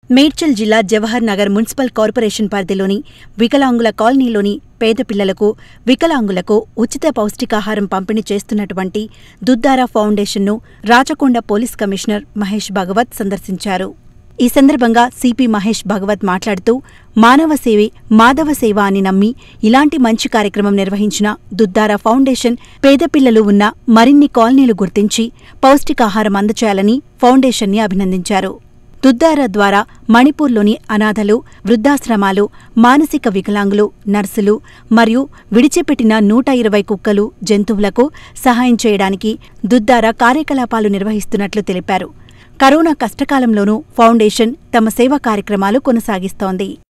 మేడ్చల్ జిల్లా Jawahar Nagar municipal corporation పరిధిలోని వికలాంగుల కాలనీలోని పేద పిల్లలకు వికలాంగులకు ఉచిత పౌష్టికాహారం పంపిణీ చేస్తున్నటువంటి దుద్దారా ఫౌండేషన్ను రాచకొండ పోలీస్ కమిషనర్ మహేష్ భగవత్ సందర్శించారు ఈ సందర్భంగా సిపి మహేష్ భగవత్ మాట్లాడుతూ మానవ సేవే మాధవ సేవ అని నమ్మి ఇలాంటి మంచి కార్యక్రమం నిర్వహించిన దుద్దారా ఫౌండేషన్ పేద పిల్లలు ఉన్న మరిన్ని కాలనీలు గుర్తించి పౌష్టికాహారం అందచేయాలని ఫౌండేషన్ని అభినందించారు దుద్దార ద్వారా మణిపూర్లోని అనాథలు వృద్ధాశ్రమాలు మానసిక వికలాంగులు నర్సులు మరియు విడిచిపెట్టిన నూట ఇరవై కుక్కలు జంతువులకు సహాయం చేయడానికి దుద్దార కార్యకలాపాలు నిర్వహిస్తున్నట్లు తెలిపారు కరోనా కష్టకాలంలోనూ ఫౌండేషన్ తమ సేవా కార్యక్రమాలు కొనసాగిస్తోంది